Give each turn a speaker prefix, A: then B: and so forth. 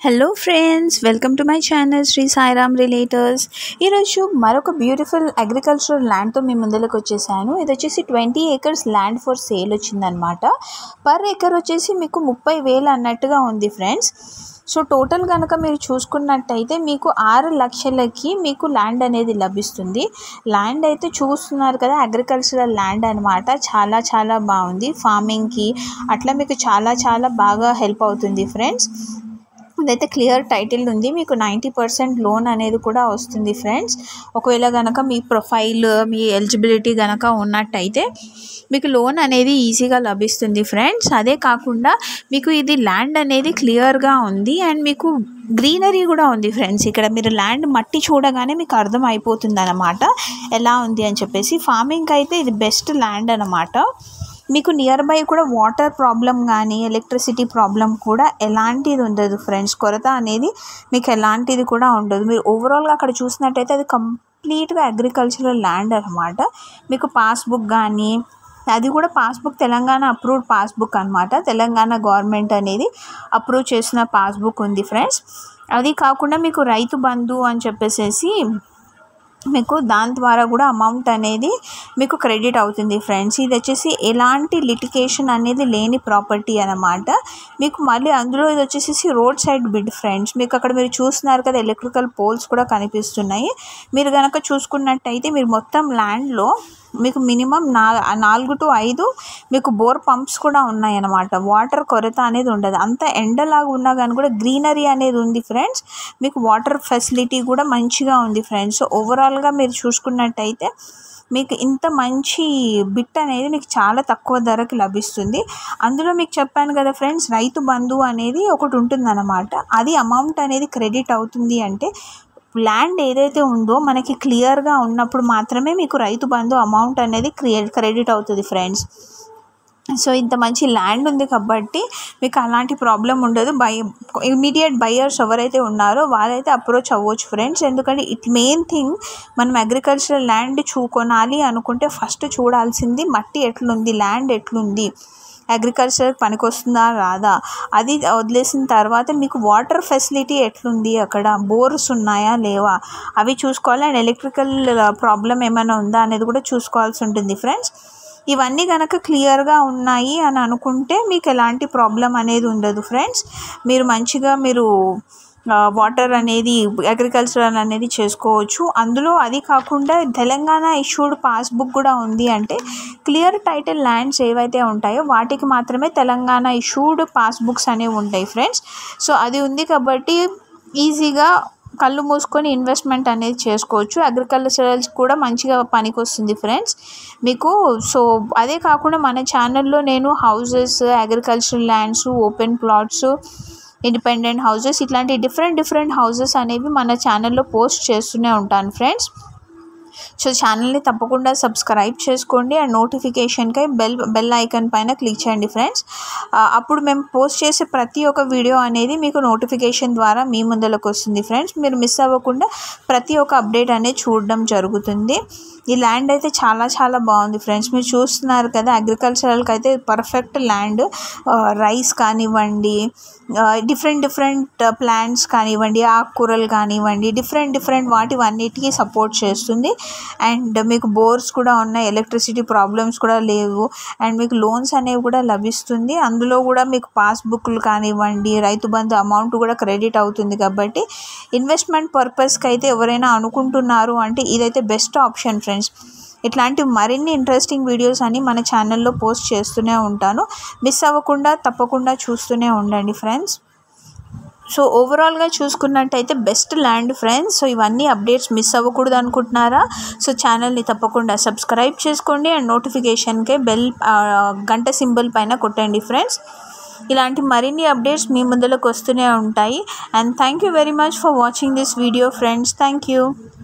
A: hello friends welcome to my channel Shri Sairam realtors ఈరోజు మరొక beautiful agricultural ల్యాండ్తో మీ ముందులోకి వచ్చేసాను ఇది వచ్చేసి twenty acres land for sale వచ్చిందనమాట పర్ ఏకర్ వచ్చేసి మీకు ముప్పై వేలు అన్నట్టుగా ఉంది ఫ్రెండ్స్ సో టోటల్ కనుక మీరు చూసుకున్నట్టయితే మీకు ఆరు లక్షలకి మీకు ల్యాండ్ అనేది లభిస్తుంది ల్యాండ్ అయితే చూస్తున్నారు కదా అగ్రికల్చరల్ ల్యాండ్ అనమాట చాలా చాలా బాగుంది ఫార్మింగ్కి అట్లా మీకు చాలా చాలా బాగా హెల్ప్ అవుతుంది ఫ్రెండ్స్ ఇదైతే క్లియర్ టైటిల్ ఉంది మీకు నైంటీ పర్సెంట్ లోన్ అనేది కూడా వస్తుంది ఫ్రెండ్స్ ఒకవేళ కనుక మీ ప్రొఫైల్ మీ ఎలిజిబిలిటీ కనుక ఉన్నట్టయితే మీకు లోన్ అనేది ఈజీగా లభిస్తుంది ఫ్రెండ్స్ అదే కాకుండా మీకు ఇది ల్యాండ్ అనేది క్లియర్గా ఉంది అండ్ మీకు గ్రీనరీ కూడా ఉంది ఫ్రెండ్స్ ఇక్కడ మీరు ల్యాండ్ మట్టి చూడగానే మీకు అర్థం అయిపోతుంది అనమాట ఎలా ఉంది అని చెప్పేసి ఫార్మింగ్ అయితే ఇది బెస్ట్ ల్యాండ్ అనమాట మీకు నియర్ బై కూడా వాటర్ ప్రాబ్లం కానీ ఎలక్ట్రిసిటీ ప్రాబ్లం కూడా ఎలాంటిది ఉండదు ఫ్రెండ్స్ కొరత అనేది మీకు ఎలాంటిది కూడా ఉండదు మీరు ఓవరాల్గా అక్కడ చూసినట్టయితే అది కంప్లీట్గా అగ్రికల్చరల్ ల్యాండ్ అనమాట మీకు పాస్బుక్ కానీ అది కూడా పాస్బుక్ తెలంగాణ అప్రూవ్డ్ పాస్బుక్ అనమాట తెలంగాణ గవర్నమెంట్ అనేది అప్రూవ్ చేసిన పాస్బుక్ ఉంది ఫ్రెండ్స్ అది కాకుండా మీకు రైతు బంధు అని చెప్పేసి మీకు దాని ద్వారా కూడా అమౌంట్ అనేది మీకు క్రెడిట్ అవుతుంది ఫ్రెండ్స్ ఇది వచ్చేసి ఎలాంటి లిటికేషన్ అనేది లేని ప్రాపర్టీ అనమాట మీకు మళ్ళీ అందులో ఇది వచ్చేసి రోడ్ సైడ్ బిడ్ ఫ్రెండ్స్ మీకు అక్కడ మీరు చూస్తున్నారు కదా ఎలక్ట్రికల్ పోల్స్ కూడా కనిపిస్తున్నాయి మీరు కనుక చూసుకున్నట్టయితే మీరు మొత్తం ల్యాండ్లో మీకు మినిమం నా నాలుగు టు ఐదు మీకు బోర్ పంప్స్ కూడా ఉన్నాయి అన్నమాట వాటర్ కొరత అనేది ఉండదు అంత ఎండలాగా ఉన్నా కానీ కూడా గ్రీనరీ అనేది ఉంది ఫ్రెండ్స్ మీకు వాటర్ ఫెసిలిటీ కూడా మంచిగా ఉంది ఫ్రెండ్స్ ఓవరాల్గా మీరు చూసుకున్నట్టయితే మీకు ఇంత మంచి బిట్ అనేది మీకు చాలా తక్కువ ధరకి లభిస్తుంది అందులో మీకు చెప్పాను కదా ఫ్రెండ్స్ రైతు బంధు అనేది ఒకటి ఉంటుందన్నమాట అది అమౌంట్ అనేది క్రెడిట్ అవుతుంది అంటే ల్యాండ్ ఏదైతే ఉందో మనకి క్లియర్గా ఉన్నప్పుడు మాత్రమే మీకు రైతు బంధు అమౌంట్ అనేది క్రియ క్రెడిట్ అవుతుంది ఫ్రెండ్స్ సో ఇంత మంచి ల్యాండ్ ఉంది కాబట్టి మీకు అలాంటి ప్రాబ్లం ఉండదు బై ఇమీడియట్ బయర్స్ ఎవరైతే ఉన్నారో వాళ్ళైతే అప్రోచ్ అవ్వచ్చు ఫ్రెండ్స్ ఎందుకంటే ఇట్ మెయిన్ థింగ్ మనం అగ్రికల్చరల్ ల్యాండ్ చూకొనాలి అనుకుంటే ఫస్ట్ చూడాల్సింది మట్టి ఎట్లుంది ల్యాండ్ ఎట్లుంది అగ్రికల్చర్ పనికొస్తుందా రాదా అది వదిలేసిన తర్వాత మీకు వాటర్ ఫెసిలిటీ ఎట్లుంది అక్కడ బోర్స్ ఉన్నాయా లేవా అవి చూసుకోవాలి అండ్ ఎలక్ట్రికల్ ప్రాబ్లం ఏమైనా ఉందా అనేది కూడా చూసుకోవాల్సి ఉంటుంది ఫ్రెండ్స్ ఇవన్నీ కనుక క్లియర్గా ఉన్నాయి అని అనుకుంటే మీకు ఎలాంటి ప్రాబ్లం అనేది ఉండదు ఫ్రెండ్స్ మీరు మంచిగా మీరు వాటర్ అనేది అగ్రికల్చర్ అనేది చేసుకోవచ్చు అందులో అది కాకుండా తెలంగాణ ఇష్యూడ్ పాస్బుక్ కూడా ఉంది అంటే క్లియర్ టైటిల్ ల్యాండ్స్ ఏవైతే ఉంటాయో వాటికి మాత్రమే తెలంగాణ ఇష్యూడ్ పాస్బుక్స్ అనేవి ఉంటాయి ఫ్రెండ్స్ సో అది ఉంది కాబట్టి ఈజీగా కళ్ళు మూసుకొని ఇన్వెస్ట్మెంట్ అనేది చేసుకోవచ్చు అగ్రికల్చరల్స్ కూడా మంచిగా పనికి వస్తుంది ఫ్రెండ్స్ మీకు సో అదే కాకుండా మన ఛానల్లో నేను houses agricultural lands open plots independent houses ఇట్లాంటి డిఫరెంట్ డిఫరెంట్ హౌసెస్ అనేవి మన ఛానల్లో పోస్ట్ చేస్తూనే ఉంటాను ఫ్రెండ్స్ సో ఛానల్ని తప్పకుండా సబ్స్క్రైబ్ చేసుకోండి అండ్ నోటిఫికేషన్కై బెల్ బెల్ ఐకాన్ పైన క్లిక్ చేయండి ఫ్రెండ్స్ అప్పుడు మేము పోస్ట్ చేసే ప్రతి ఒక్క వీడియో అనేది మీకు నోటిఫికేషన్ ద్వారా మీ ముందరకు వస్తుంది ఫ్రెండ్స్ మీరు మిస్ అవ్వకుండా ప్రతి ఒక్క అప్డేట్ అనేది చూడడం జరుగుతుంది ఈ ల్యాండ్ అయితే చాలా చాలా బాగుంది ఫ్రెండ్స్ మీరు చూస్తున్నారు కదా అగ్రికల్చరల్కి అయితే పర్ఫెక్ట్ ల్యాండ్ రైస్ కానివ్వండి డిఫరెంట్ డిఫరెంట్ ప్లాంట్స్ కానివ్వండి ఆకుకూరలు కానివ్వండి డిఫరెంట్ డిఫరెంట్ వాటి అన్నిటికీ సపోర్ట్ చేస్తుంది అండ్ మీకు బోర్స్ కూడా ఉన్నాయి ఎలక్ట్రిసిటీ ప్రాబ్లమ్స్ కూడా లేవు అండ్ మీకు లోన్స్ అనేవి కూడా లభిస్తుంది అందులో కూడా మీకు పాస్బుక్లు కానివ్వండి రైతు బంధు అమౌంట్ కూడా క్రెడిట్ అవుతుంది కాబట్టి ఇన్వెస్ట్మెంట్ పర్పస్కి అయితే ఎవరైనా అనుకుంటున్నారు అంటే ఇదైతే బెస్ట్ ఆప్షన్ ఫ్రెండ్స్ ఇట్లాంటి మరిన్ని ఇంట్రెస్టింగ్ వీడియోస్ అని మన ఛానల్లో పోస్ట్ చేస్తూనే ఉంటాను మిస్ అవ్వకుండా తప్పకుండా చూస్తూనే ఉండండి ఫ్రెండ్స్ సో ఓవరాల్గా చూసుకున్నట్టయితే బెస్ట్ ల్యాండ్ ఫ్రెండ్స్ సో ఇవన్నీ అప్డేట్స్ మిస్ అవ్వకూడదు అనుకుంటున్నారా సో ఛానల్ని తప్పకుండా సబ్స్క్రైబ్ చేసుకోండి అండ్ నోటిఫికేషన్కే బెల్ గంట సింబల్ పైన కొట్టండి ఫ్రెండ్స్ ఇలాంటి మరిన్ని అప్డేట్స్ మీ ముందులోకి వస్తూనే ఉంటాయి and thank you very much for watching this video friends thank you